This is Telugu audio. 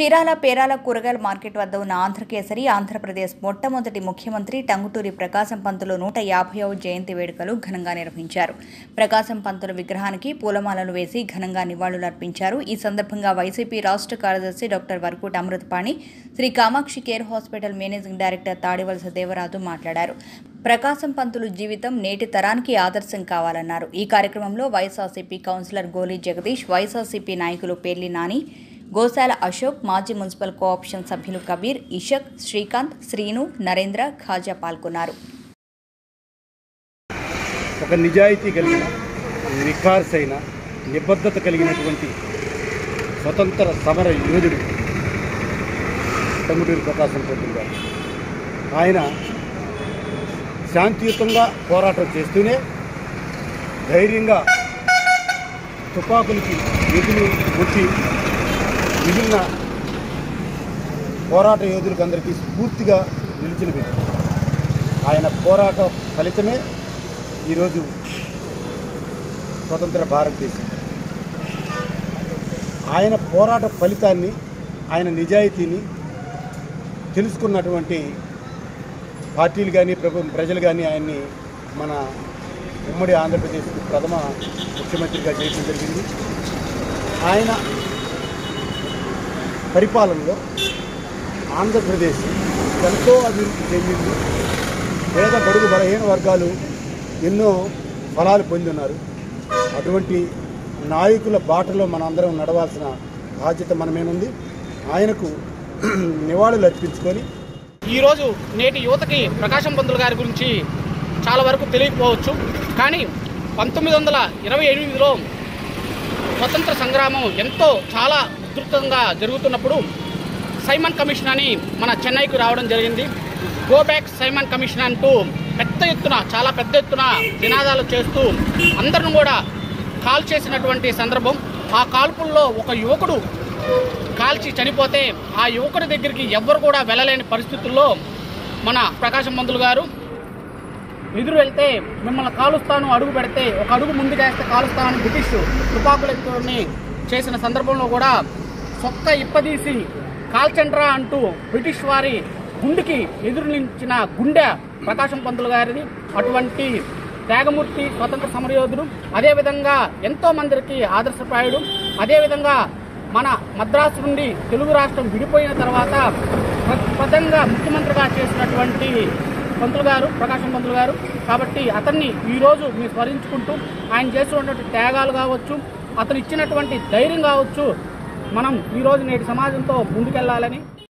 చీరాల పేరాల కూరగాయల మార్కెట్ వద్ద ఉన్న ఆంధ్రకేసరి ఆంధ్రప్రదేశ్ మొట్టమొదటి ముఖ్యమంత్రి టంగుటూరి ప్రకాశం పంతులు నూట యాభైవ జయంతి వేడుకలు ఘనంగా నిర్వహించారు ప్రకాశం పంతుల విగ్రహానికి పూలమాలలు వేసి ఘనంగా నివాళులర్పించారు ఈ సందర్భంగా వైసీపీ రాష్ట్ర కార్యదర్శి doctor Varkut Amruthapani Shri Kamakshi care hospital managing director Tadivalasa Devaraju మాట్లాడారు ప్రకాశం పంతులు జీవితం నేటి తరానికి ఆదర్శం కావాలన్నారు ఈ కార్యక్రమంలో వైఎస్ఆర్సీపీ కౌన్సిలర్ గోలీ జగదీష్ వైఎస్ఆర్సీపీ నాయకులు పేర్లి నాని గోశాల అశోక్ మాజీ మున్సిపల్ కోఆప్షన్ సభ్యులు కబీర్ ఇషక్ శ్రీకాంత్ శ్రీను నరేంద్ర ఖాజా పాల్గొన్నారు ఒక నిజాయితీ కలిగిన నిఖార్సైన నిబద్ధత కలిగినటువంటి స్వతంత్ర సమర యోధుడు టంగుటూరి ప్రకాశం పంతులు గారు ఆయన శాంతియుతంగా పోరాటం చేస్తూనే ధైర్యంగా తుపాకులకి ఎదురు వచ్చి మిగిలిన పోరాట యోధులకు అందరికీ స్ఫూర్తిగా నిలిచిన వ్యక్తి ఆయన పోరాట ఫలితమే ఈరోజు స్వతంత్ర భారతదేశం ఆయన పోరాట ఫలితాన్ని ఆయన నిజాయితీని తెలుసుకున్నటువంటి పార్టీలు కానీ ప్రభు ప్రజలు కానీ ఆయన్ని మన ఉమ్మడి ఆంధ్రప్రదేశ్ ప్రథమ ముఖ్యమంత్రిగా చేయడం జరిగింది ఆయన పరిపాలనలో ఆంధ్రప్రదేశ్ ఎంతో అభివృద్ధి చెందింది పేద బడుగు బలహీన వర్గాలు ఎన్నో ఫలాలు పొంది ఉన్నారు అటువంటి నాయకుల బాటలో మనందరం నడవాల్సిన బాధ్యత మనమేనుంది ఆయనకు నివాళులు అర్పించుకొని ఈరోజు నేటి యువతకి ప్రకాశం పంతులు గారి గురించి చాలా వరకు తెలియకపోవచ్చు కానీ పంతొమ్మిది వందల ఇరవై ఎనిమిదిలో స్వతంత్ర సంగ్రామం ఎంతో చాలా ఉధృతంగా జరుగుతున్నప్పుడు సైమన్ కమిషన్ అని మన చెన్నైకి రావడం జరిగింది గో బ్యాక్ సైమన్ కమిషన్ అంటూ పెద్ద ఎత్తున చాలా పెద్ద ఎత్తున నినాదాలు చేస్తూ అందరిని కూడా కాల్ చేసినటువంటి సందర్భం ఆ కాల్పుల్లో ఒక యువకుడు కాల్చి చనిపోతే ఆ యువకుడి దగ్గరికి ఎవ్వరు కూడా వెళ్ళలేని పరిస్థితుల్లో మన ప్రకాశం మందులు గారు ఎదురు వెళ్తే మిమ్మల్ని కాలుస్తాను అడుగు పెడితే ఒక అడుగు ముందుకేస్తే కాలుస్తానని బ్రిటిష్ తుపాకులతోని చేసిన సందర్భంలో కూడా సొక్క ఇప్పదీసి కాల్చండ్రా అంటూ బ్రిటిష్ వారి గుండెకి ఎదురు నిలిచిన గుండె ప్రకాశం పంతులు గారిది అటువంటి త్యాగమూర్తి స్వతంత్ర సమరయోధుడు అదేవిధంగా ఎంతో మందికి ఆదర్శప్రాయుడు అదేవిధంగా మన మద్రాసు నుండి తెలుగు రాష్ట్రం విడిపోయిన తర్వాత ప్ర- ప్రథంగా ముఖ్యమంత్రిగా చేసినటువంటి పంతులు గారు ప్రకాశం పంతులు గారు కాబట్టి అతన్ని ఈరోజు మీరు స్మరించుకుంటూ ఆయన చేసినటువంటి త్యాగాలు కావచ్చు అతను ఇచ్చినటువంటి ధైర్యం కావచ్చు మనం ఈరోజు నేటి సమాజంతో ముందుకెళ్లాలని